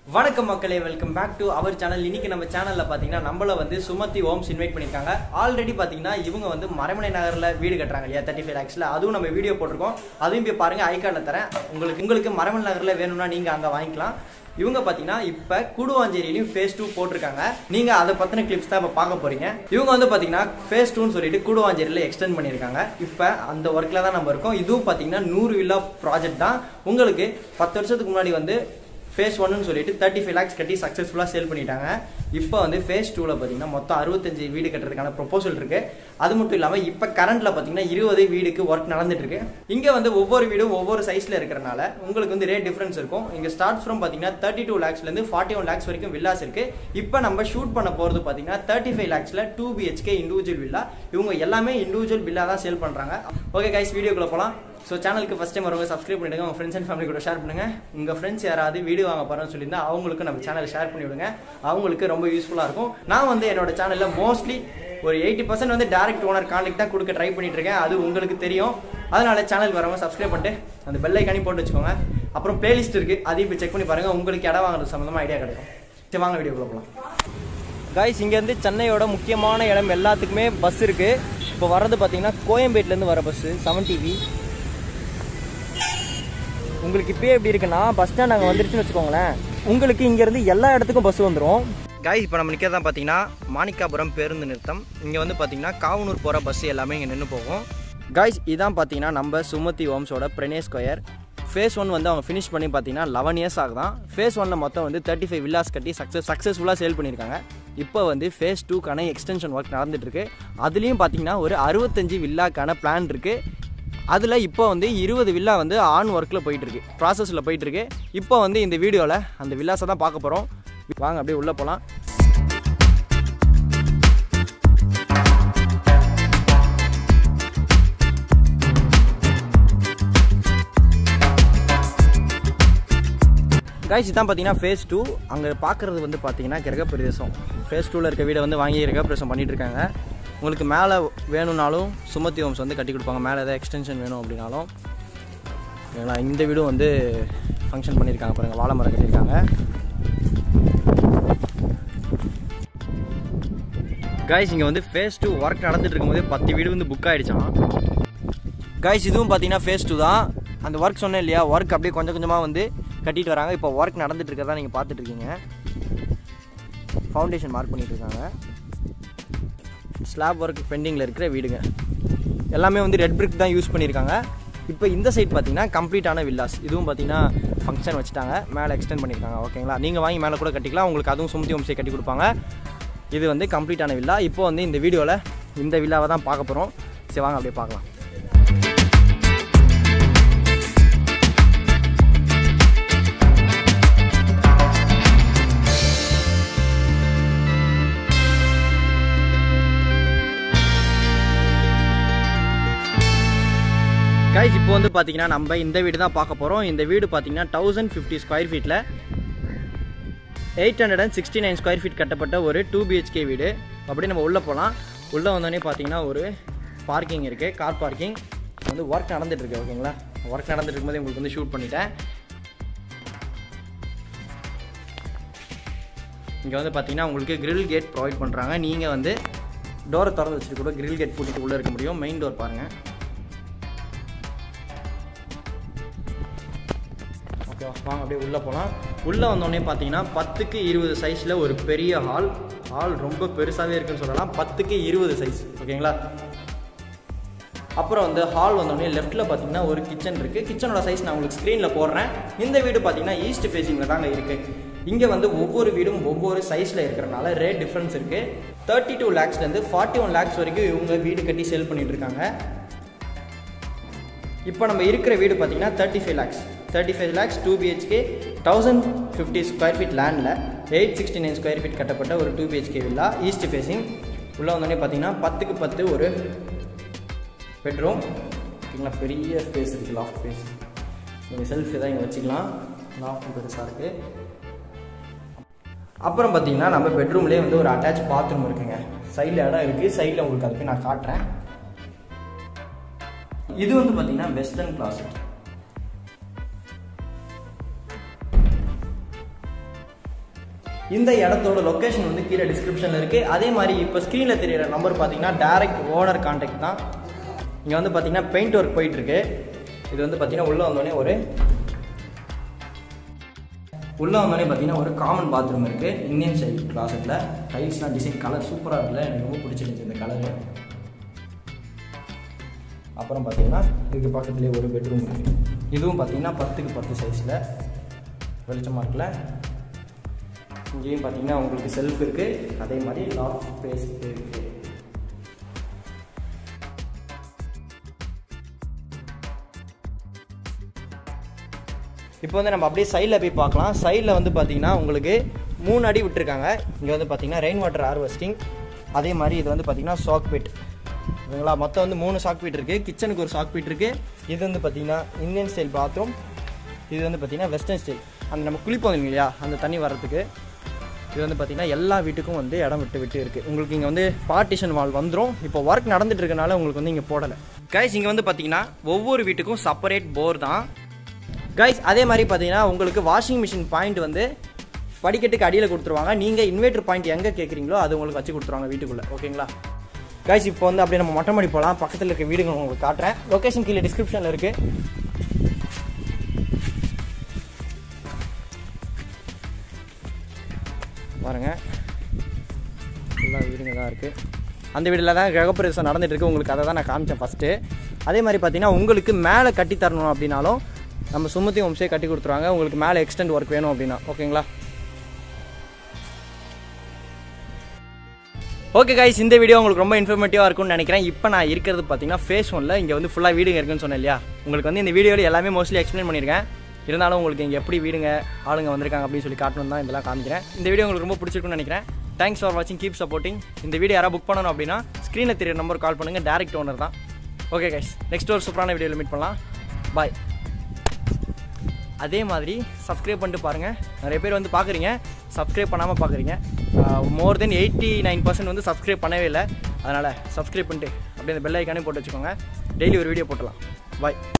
வணக்கம் மக்களே welcome back to our channel இன்னைக்கு நம்ம சேனல்ல பாத்தீங்கன்னா நம்மள வந்து சுமதி ஓம்ஸ் இன்வைட் பண்ணிருக்காங்க ஆல்ரெடி பாத்தீங்கன்னா இவங்க வந்து மறைமலை நகர்ல வீடு கட்டுறாங்க இல்லையா தேர்ட்டி ஃபைவ் லேக்ஸ்ல அதுவும் நம்ம வீடியோ போட்டிருக்கோம் அதையும் போய் பாருங்க ஐகார்ட்ல தரேன் உங்களுக்கு உங்களுக்கு மறைமலை நகர்ல வேணும்னா நீங்க அங்க வாங்கிக்கலாம் இவங்க பாத்தீங்கன்னா இப்ப கூடுவாஞ்சேரியிலையும் ஃபேஸ் டூ போட்டிருக்காங்க நீங்க அதை பத்தின கிளிப்ஸ் தான் இப்ப பார்க்க போறீங்க இவங்க வந்து பாத்தீங்கன்னா ஃபேஸ் டூன்னு சொல்லிட்டு கூடுவாஞ்சேரியில எக்ஸ்டெண்ட் பண்ணிருக்காங்க இப்ப அந்த ஒர்க்ல தான் நம்ம இருக்கோம் இதுவும் பாத்தீங்கன்னா நூறு வில்லா ப்ராஜெக்ட் தான் உங்களுக்கு பத்து வருஷத்துக்கு முன்னாடி வந்து ஃபேஸ் ஒன்னு சொல்லிட்டு தேர்ட்டி ஃபைவ் லேக்ஸ் கட்டி சக்ஸஸ்ஃபுல்லாக சேல் பண்ணிட்டாங்க இப்போ வந்து ஃபேஸ் டூவில் பார்த்தீங்கன்னா மொத்தம் அறுபத்தஞ்சு வீடு கட்டுறதுக்கான ப்ரொபோசல் இருக்கு அது மட்டும் இல்லாமல் இப்போ கரண்ட்ல பார்த்தீங்கன்னா இருபது வீடுக்கு ஒர்க் நடந்துட்டு இருக்கு இங்கே வந்து ஒவ்வொரு வீடும் ஒவ்வொரு சைஸில் இருக்கிறனால உங்களுக்கு வந்து ரேட் டிஃபரன்ஸ் இருக்கும் இங்கே ஸ்டார்ட் ஃப்ரம் பார்த்தீங்கன்னா தேர்ட்டி டூ லேக்ஸ்லேருந்து ஃபார்ட்டி ஒன் லேக்ஸ் வரைக்கும் வில்லாஸ் இருக்கு இப்போ நம்ம ஷூட் பண்ண போகிறது பார்த்தீங்கன்னா தேர்ட்டி ஃபைவ் லேக்ஸில் டூ பிஹெச்கே இண்டிவிஜுவல் வில்லா இவங்க எல்லாமே இண்டிவிஜுவல் வில்லா தான் சேல் பண்ணுறாங்க ஓகே கைஸ் வீடியோக்குள்ள போகலாம் ஸோ சேனலுக்கு ஃபஸ்ட் டைம் வரவங்க சப்ஸ்கிரைப் பண்ணிடுங்க உங்கள் ஃப்ரெண்ட்ஸ் அண்ட் ஃபேமிலி கூட ஷேர் பண்ணுங்க உங்கள் ஃப்ரெண்ட்ஸ் யாராவது வீடியோ வாங்க போகிறோம்னு சொல்லியிருந்தா அவங்களுக்கு நம்ம சேனலை ஷேர் பண்ணி விடுங்க அவங்களுக்கு ரொம்ப யூஸ்ஃபுல்லாக இருக்கும் நான் வந்து என்னோட சேனலில் மோஸ்ட்லி ஒரு எயிட்டி பர்சன்ட் வந்து டேரக்ட் ஓனர் கான்டெக்ட் தான் கொடுக்க ட்ரை பண்ணிட்டு இருக்கேன் அது உங்களுக்கு தெரியும் அதனால சேனல் வரவங்க சப்ஸ்கிரைப் பண்ணிட்டு அந்த பெல் ஐக்கானி போட்டு வச்சுக்கோங்க அப்புறம் பிளேலிஸ்ட் இருக்கு அதையும் போய் செக் பண்ணி பாருங்க உங்களுக்கு இடம் வாங்குறது சம்மந்தமாக ஐடியா கிடைக்கும் சரி வாங்க வீடியோக்குள்ள போகலாம் காய்ஸ் இங்கேருந்து சென்னையோட முக்கியமான இடம் எல்லாத்துக்குமே பஸ் இருக்கு இப்போ வர்றது பார்த்தீங்கன்னா கோயம்பேட்லேருந்து வர பஸ்ஸு செவன் டிவி உங்களுக்கு இப்பயே எப்படி இருக்குன்னா பஸ் ஸ்டாண்ட் அங்கே வந்துருச்சுன்னு வச்சுக்கோங்களேன் உங்களுக்கு இங்கேருந்து எல்லா இடத்துக்கும் பஸ் வந்துடும் காய்ஸ் இப்போ நம்ம நிற்கிறதா பார்த்தீங்கன்னா மாணிக்காபுரம் பேருந்து நிறுத்தம் இங்கே வந்து பார்த்தீங்கன்னா காவனூர் போகிற பஸ் எல்லாமே இங்கே நின்று போகும் காய்ஸ் இதான் பார்த்தீங்கன்னா நம்ம சுமதி ஓம்ஸோட பிரனே ஸ்கொயர் ஃபேஸ் ஒன் வந்து அவங்க ஃபினிஷ் பண்ணி பார்த்தீங்கன்னா லெவன் இயர்ஸ் ஆகுதான் ஃபேஸ் ஒன்ல மொத்தம் வந்து தேர்ட்டி ஃபைவ் வில்லாஸ் கட்டி சக்ஸஸ் சக்ஸஸ்ஃபுல்லாக சேல் பண்ணியிருக்காங்க இப்போ வந்து ஃபேஸ் டூக்கான எக்ஸ்டென்ஷன் ஒர்க் நடந்துட்டு இருக்கு அதுலேயும் பார்த்தீங்கன்னா ஒரு அறுபத்தஞ்சு வில்லாக்கான பிளான் இருக்குது அதில் இப்போ வந்து இருபது வில்லா வந்து ஆன் ஒர்க்கில் போயிட்டு இருக்கு ப்ராசஸில் போயிட்டு இருக்கு இப்போ வந்து இந்த வீடியோவில் அந்த வில்லாஸை தான் பார்க்க போகிறோம் வாங்க அப்படியே உள்ளே போகலாம் காய்ச்சி தான் பார்த்தீங்கன்னா ஃபேஸ் டூ அங்கே பார்க்குறது வந்து பார்த்தீங்கன்னா கிரகப்பிரதேசம் ஃபேஸ் டூவில் இருக்க வீடை வந்து வாங்கி கிரகப்பிரதேசம் பண்ணிட்டு இருக்காங்க உங்களுக்கு மேலே வேணும்னாலும் சுமதி ஹோம்ஸ் வந்து கட்டி கொடுப்பாங்க மேலே ஏதாவது எக்ஸ்டென்ஷன் வேணும் அப்படின்னாலும் ஏன்னா இந்த வீடும் வந்து ஃபங்க்ஷன் பண்ணியிருக்காங்க பாருங்கள் வாழை மரம் கட்டியிருக்காங்க காய்ஸ் இங்கே வந்து ஃபேஸ் டூ ஒர்க் நடந்துட்டு இருக்கும்போது பத்து வீடு வந்து புக் ஆகிடுச்சான் காய்ஸ் இதுவும் பார்த்தீங்கன்னா ஃபேஸ் டூ தான் அந்த ஒர்க் சொன்னேன் இல்லையா ஒர்க் அப்படியே கொஞ்சம் கொஞ்சமாக வந்து கட்டிட்டு வராங்க இப்போ ஒர்க் நடந்துட்டு இருக்கிறதா நீங்கள் பார்த்துட்டு இருக்கீங்க ஃபவுண்டேஷன் மார்க் பண்ணிட்டு இருக்காங்க ஸ்லாப் ஒர்க் பெண்டிங்கில் இருக்கிற வீடுங்க எல்லாமே வந்து ரெட் பிரிக் தான் யூஸ் பண்ணியிருக்காங்க இப்போ இந்த சைட் பார்த்தீங்கன்னா கம்ப்ளீட்டான வில்லாஸ் இதுவும் பார்த்தீங்கன்னா ஃபங்க்ஷன் வச்சுட்டாங்க மேலே எக்ஸ்டெண்ட் பண்ணியிருக்காங்க ஓகேங்களா நீங்கள் வாங்கி மேலே கூட கட்டிக்கலாம் உங்களுக்கு அதுவும் சுமதி வம்சை கட்டி கொடுப்பாங்க இது வந்து கம்ப்ளீட்டான வில்லா இப்போ வந்து இந்த வீடியோவில் இந்த வில்லாவை தான் பார்க்க போகிறோம் சரி வாங்க அப்படியே பார்க்கலாம் கைஸ் இப்போ வந்து பார்த்தீங்கன்னா நம்ம இந்த வீடு தான் பார்க்க போகிறோம் இந்த வீடு பார்த்தீங்கன்னா தௌசண்ட் ஃபிஃப்டி ஸ்கொயர் ஃபீட்டில் eight hundred and sixty nine square feet கட்டப்பட்ட ஒரு டூ பிஹெச்கே வீடு அப்படியே நம்ம உள்ளே போகலாம் உள்ளே வந்தோடனே பார்த்தீங்கன்னா ஒரு பார்க்கிங் இருக்குது கார் பார்க்கிங் வந்து ஒர்க் நடந்துட்டு இருக்கு ஓகேங்களா ஒர்க் நடந்துட்டு இருக்கும்போது உங்களுக்கு வந்து ஷூட் பண்ணிட்டேன் இங்கே வந்து பார்த்தீங்கன்னா உங்களுக்கு கிரில் கேட் ப்ரொவைட் பண்ணுறாங்க நீங்கள் வந்து டோரை திறந்து வச்சுட்டு கூட கிரில் கேட் பூட்டிட்டு உள்ளே இருக்க முடியும் மெயின் டோர் பாருங்கள் ஓகே வாங்க அப்படியே உள்ளே போகலாம் உள்ளே வந்தோடனே பார்த்தீங்கன்னா பத்துக்கு இருபது சைஸில் ஒரு பெரிய ஹால் ஹால் ரொம்ப பெருசாகவே இருக்குன்னு சொல்லலாம் பத்துக்கு இருபது சைஸ் ஓகேங்களா அப்புறம் வந்து ஹால் வந்தோடனே லெஃப்ட்டில் பார்த்தீங்கன்னா ஒரு கிச்சன் இருக்குது கிச்சனோட சைஸ் நான் உங்களுக்கு ஸ்க்ரீனில் போடுறேன் இந்த வீடு பார்த்தீங்கன்னா ஈஸ்ட் ஃபேஸிங்கில் தாங்க இருக்குது இங்கே வந்து ஒவ்வொரு வீடும் ஒவ்வொரு சைஸில் இருக்கிறனால ரேட் டிஃப்ரென்ஸ் இருக்குது தேர்ட்டி டூ லேக்ஸ்லேருந்து ஃபார்ட்டி ஒன் லேக்ஸ் வரைக்கும் இவங்க வீடு கட்டி சேல் பண்ணிட்டு இருக்காங்க இப்போ நம்ம இருக்கிற வீடு பார்த்தீங்கன்னா thirty five lakhs thirty five lakhs two BHK thousand fifty square feet லேண்டில் eight sixty nine square feet கட்டப்பட்ட ஒரு two BHK villa east facing உள்ளே வந்தோடனே பார்த்தீங்கன்னா பத்துக்கு பத்து ஒரு பெட்ரூம் ஓகேங்களா பெரிய ஸ்பேஸ் இருக்குது லாஃப்ட் ஸ்பேஸ் நீங்கள் செல்ஃப் தான் இங்கே வச்சுக்கலாம் லாஃப்ட் பெருசாக இருக்குது அப்புறம் பார்த்தீங்கன்னா நம்ம பெட்ரூம்லேயே வந்து ஒரு அட்டாச் பாத்ரூம் இருக்குங்க சைடில் இடம் இருக்குது சைடில் உங்களுக்கு அதுக்கு நான் காட்டுறேன் இது வந்து பார்த்தீங்கன்னா வெஸ்டர்ன் கிளாஸ் இந்த இடத்தோட லொக்கேஷன் வந்து கீழே டிஸ்கிரிப்ஷனில் இருக்குது அதே மாதிரி இப்போ ஸ்க்ரீனில் தெரியிற நம்பர் பார்த்தீங்கன்னா டேரக்ட் ஓனர் கான்டாக்ட் தான் இங்கே வந்து பார்த்தீங்கன்னா பெயிண்ட் ஒர்க் போயிட்டுருக்கு இது வந்து பார்த்தீங்கன்னா உள்ளே வந்தோடனே ஒரு உள்ளே வந்தோடனே பார்த்தீங்கன்னா ஒரு காமன் பாத்ரூம் இருக்குது இந்தியன் ஸ்டைல் கிளாஸில் டைல்ஸ்லாம் டிசைன் கலர் சூப்பராக இருக்குல்ல எனக்கு ரொம்ப பிடிச்சிருந்துச்சு இந்த கலரு அப்புறம் பார்த்தீங்கன்னா இதுக்கு பக்கத்துலேயே ஒரு பெட்ரூம் இருக்குது இதுவும் பார்த்தீங்கன்னா பத்துக்கு பத்து சைஸில் வெளிச்சமாக இருக்குல்ல இங்கேயும் பார்த்தீங்கன்னா உங்களுக்கு செல்ஃப் இருக்குது அதே மாதிரி லாக் ஸ்பேஸ் இருக்குது இப்போ வந்து நம்ம அப்படியே சைடில் போய் பார்க்கலாம் சைடில் வந்து பார்த்தீங்கன்னா உங்களுக்கு மூணு அடி விட்டுருக்காங்க இங்கே வந்து பார்த்தீங்கன்னா ரெயின் வாட்டர் ஹார்வெஸ்டிங் அதே மாதிரி இது வந்து பார்த்தீங்கன்னா சாக் பிட் ஓகேங்களா மொத்தம் வந்து மூணு சாக் பீட் இருக்குது கிச்சனுக்கு ஒரு சாக் பீட் இருக்குது இது வந்து பார்த்தீங்கன்னா இந்தியன் ஸ்டைல் பாத்ரூம் இது வந்து பார்த்தீங்கன்னா வெஸ்டர்ன் ஸ்டைல் அந்த நம்ம குளிப்போம் இல்லையா அந்த தண்ணி வர்றதுக்கு இது வந்து பார்த்தீங்கன்னா எல்லா வீட்டுக்கும் வந்து இடம் விட்டு விட்டு இருக்குது உங்களுக்கு இங்கே வந்து பார்ட்டிஷன் வால் வந்துடும் இப்போ ஒர்க் நடந்துட்டு இருக்கனால உங்களுக்கு வந்து இங்கே போடலை கைஸ் இங்கே வந்து பார்த்தீங்கன்னா ஒவ்வொரு வீட்டுக்கும் செப்பரேட் போர் தான் கைஸ் அதே மாதிரி பார்த்தீங்கன்னா உங்களுக்கு வாஷிங் மிஷின் பாயிண்ட் வந்து படிக்கட்டுக்கு அடியில் கொடுத்துருவாங்க நீங்கள் இன்வெர்டர் பாயிண்ட் எங்கே கேட்குறீங்களோ அது உங்களுக்கு வச்சு கொடுத்துருவாங்க வீட்டுக்குள்ளே ஓகேங்களா கைஸ் இப்போ வந்து அப்படியே நம்ம மொட்டை மாடி போகலாம் பக்கத்தில் இருக்க வீடுங்க உங்களுக்கு காட்டுறேன் லொக்கேஷன் கீழே டிஸ்கிரிப்ஷனில் இருக்குது பாருங்க எல்லா வீடுங்க தான் இருக்குது அந்த வீட்டில் தான் கிரகப்பிரவேசம் நடந்துட்டு இருக்கு உங்களுக்கு அதை தான் நான் காமிச்சேன் ஃபஸ்ட்டு அதே மாதிரி பார்த்தீங்கன்னா உங்களுக்கு மேலே கட்டி தரணும் அப்படின்னாலும் நம்ம சுமதி வம்சே கட்டி கொடுத்துருவாங்க உங்களுக்கு மேலே எக்ஸ்டெண்ட் ஒர்க் வேணும் அப்படின்னா ஓகேங்களா ஓகே கைஸ் இந்த வீடியோ உங்களுக்கு ரொம்ப இன்ஃபர்மேட்டிவாக இருக்கும்னு நினைக்கிறேன் இப்போ நான் இருக்கிறது பார்த்தீங்கன்னா ஃபேஸ் ஒன்ல இங்கே வந்து ஃபுல்லாக வீடுங்க இருக்குன்னு சொன்னேன் இல்லையா உங்களுக்கு வந்து இந்த வீடியோவில் எல்லாமே மோஸ்ட்லி எக்ஸ்பிளைன் பண்ணியிருக்கேன் இருந்தாலும் உங்களுக்கு இங்கே எப்படி வீடுங்க ஆளுங்க வந்திருக்காங்க அப்படின்னு சொல்லி காட்டணும் தான் இதெல்லாம் காமிக்கிறேன் இந்த வீடியோ உங்களுக்கு ரொம்ப பிடிச்சிருக்குன்னு நினைக்கிறேன் தேங்க்ஸ் ஃபார் வாட்சிங் கீப் சப்போர்ட்டிங் இந்த வீடியோ யாராவது புக் பண்ணணும் அப்படின்னா ஸ்க்ரீனில் தெரிய நம்பர் கால் பண்ணுங்கள் டேரக்ட் ஓனர் தான் ஓகே கைஸ் நெக்ஸ்ட் ஒரு சூப்பரான வீடியோவில் மீட் பண்ணலாம் பாய் அதே மாதிரி சப்ஸ்கிரைப் பண்ணிட்டு பாருங்கள் நிறைய பேர் வந்து பார்க்குறீங்க சப்ஸ்கிரைப் பண்ணாமல் பார்க்குறீங்க more than eighty nine percent வந்து சப்ஸ்கிரைப் பண்ணவே இல்லை அதனால் சப்ஸ்கிரைப் பண்ணிட்டு அப்படியே அந்த பெல் ஐக்கானே போட்டு வச்சுக்கோங்க டெய்லி ஒரு வீடியோ போட்டலாம் பாய்